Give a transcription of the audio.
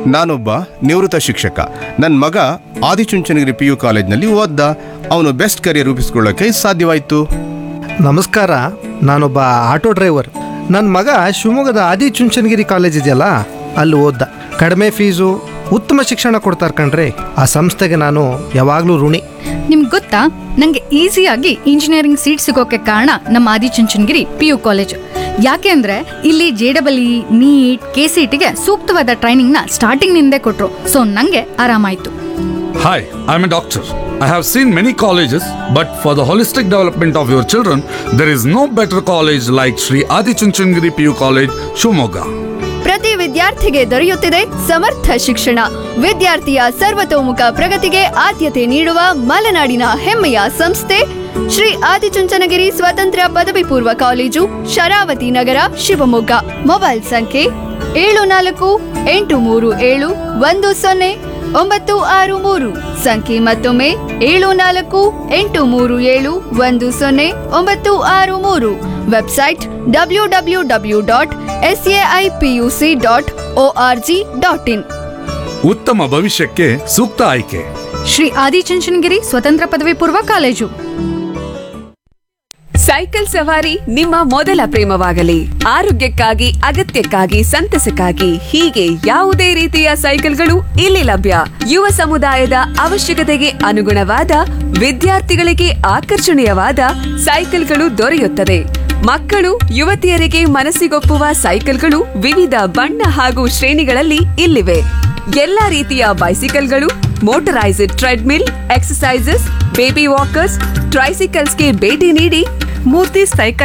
ನಾನೊಬ್ಬ ನಿವೃತ್ತ ಶಿಕ್ಷಕ ನನ್ನ ಮಗ ಆದಿಚುಂಚನಗಿರಿ ಪಿ ಯು ಕಾಲೇಜ್ನಲ್ಲಿ ಓದ್ದ ಅವನು ಬೆಸ್ಟ್ ಕರಿಯರ್ ರೂಪಿಸ್ಕೊಳ್ಳೋಕೆ ಸಾಧ್ಯವಾಯಿತು ನಮಸ್ಕಾರ ನಾನೊಬ್ಬ ಆಟೋ ಡ್ರೈವರ್ ನನ್ನ ಮಗ ಶಿವಮೊಗ್ಗದ ಆದಿಚುಂಚನಗಿರಿ ಕಾಲೇಜ್ ಇದೆಯಲ್ಲ ಅಲ್ಲಿ ಓದ್ದ ಕಡಿಮೆ ಫೀಸು ಉತ್ತಮ ಶಿಕ್ಷಣ ಕೊಡ್ತಾರೆ ಕಣ್ರಿ ಆ ಸಂಸ್ಥೆಗೆ ನಾನು ಯಾವಾಗಲೂ ಋಣಿ ನಿಮ್ಗೆ ಗೊತ್ತಾ ನಂಗೆ ಈಸಿಯಾಗಿ ಇಂಜಿನಿಯರಿಂಗ್ ಸೀಟ್ ಸಿಗೋಕೆ ಕಾರಣ ನಮ್ಮ ಆದಿಚುಂಚನಗಿರಿ ಪಿ ಯು ಕಾಲೇಜ್ ಯಾಕೆ ಅಂದ್ರೆ ಇಲ್ಲಿ J double E NEET K C ಟಿಗೆ ಸೂಕ್ತವಾದ ಟ್ರೈನಿಂಗ್ನ ಸ್ಟಾರ್ಟಿಂಗ್ ನಿಂದೇ ಕೊಟ್ರು ಸೊ ನಂಗೆ ಆರಾಮಾಯ್ತು Hi, I'm a doctor. I have seen many colleges, but for the holistic development of your children, there is no better college like Sri Adi Chunchandgiri PU College, Shumoga. ಪ್ರತಿ ವಿದ್ಯಾರ್ಥಿಗೆ ದೊರೆಯುತ್ತಿದೆ ಸಮರ್ಥ ಶಿಕ್ಷಣ ವಿದ್ಯಾರ್ಥಿಯ ಸರ್ವತೋಮುಖ ಪ್ರಗತಿಗೆ ಆದ್ಯತೆ ನೀಡುವ ಮಲೆನಾಡಿನ ಹೆಮ್ಮೆಯ ಸಂಸ್ಥೆ ಶ್ರೀ ಆದಿಚುಂಚನಗಿರಿ ಸ್ವತಂತ್ರ ಪದವಿ ಪೂರ್ವ ಕಾಲೇಜು ಶರಾವತಿ ನಗರ ಶಿವಮೊಗ್ಗ ಮೊಬೈಲ್ ಸಂಖ್ಯೆ ಏಳು ನಾಲ್ಕು ಎಂಟು ಮೂರು ಏಳು ಒಂದು ಸೊನ್ನೆ ಒಂಬತ್ತು ಆರು ಮೂರು ಸಂಖ್ಯೆ ಮತ್ತೊಮ್ಮೆ ಏಳು ನಾಲ್ಕು ಎಂಟು ಮೂರು ಏಳು ಒಂದು ಸೊನ್ನೆ ಒಂಬತ್ತು ಆರು ಮೂರು website W W W dot S A I P U C dot O R G dot in ಉತ್ತಮ ಭವಿಷ್ಯಕ್ಕೆ ಸೂಕ್ತ ಆಯ್ಕೆ ಶ್ರೀ ಆದಿಚುಂಚನಗಿರಿ ಸ್ವತಂತ್ರ ಪದವಿ ಪೂರ್ವ ಕಾಲೇಜು ಸೈಕಲ್ ಸವಾರಿ ನಿಮ್ಮ ಮೊದಲ ಪ್ರೇಮವಾಗಲಿ ಆರೋಗ್ಯಕ್ಕಾಗಿ ಅಗತ್ಯಕ್ಕಾಗಿ ಸಂತಸಕ್ಕಾಗಿ ಹೀಗೆ ಯಾವುದೇ ರೀತಿಯ ಸೈಕಲ್ಗಳು ಇಲ್ಲಿ ಲಭ್ಯ ಯುವ ಸಮುದಾಯದ ಅವಶ್ಯಕತೆಗೆ ಅನುಗುಣವಾದ ವಿದ್ಯಾರ್ಥಿಗಳಿಗೆ ಆಕರ್ಷಣೀಯವಾದ ಸೈಕಲ್ಗಳು ದೊರೆಯುತ್ತದೆ ಮಕ್ಕಳು ಯುವತಿಯರಿಗೆ ಮನಸ್ಸಿಗೊಪ್ಪುವ ಸೈಕಲ್ಗಳು ವಿವಿಧ ಬಣ್ಣ ಹಾಗೂ ಶ್ರೇಣಿಗಳಲ್ಲಿ ಇಲ್ಲಿವೆ ಎಲ್ಲಾ ರೀತಿಯ ಬೈಸಿಕಲ್ಗಳು motorised treadmill exercises baby walkers ಟ್ರೈಸಿಕಲ್ಸ್ಗೆ ಭೇಟಿ ನೀಡಿ ಮೂರ್ತಿ ಸೈಕಲ್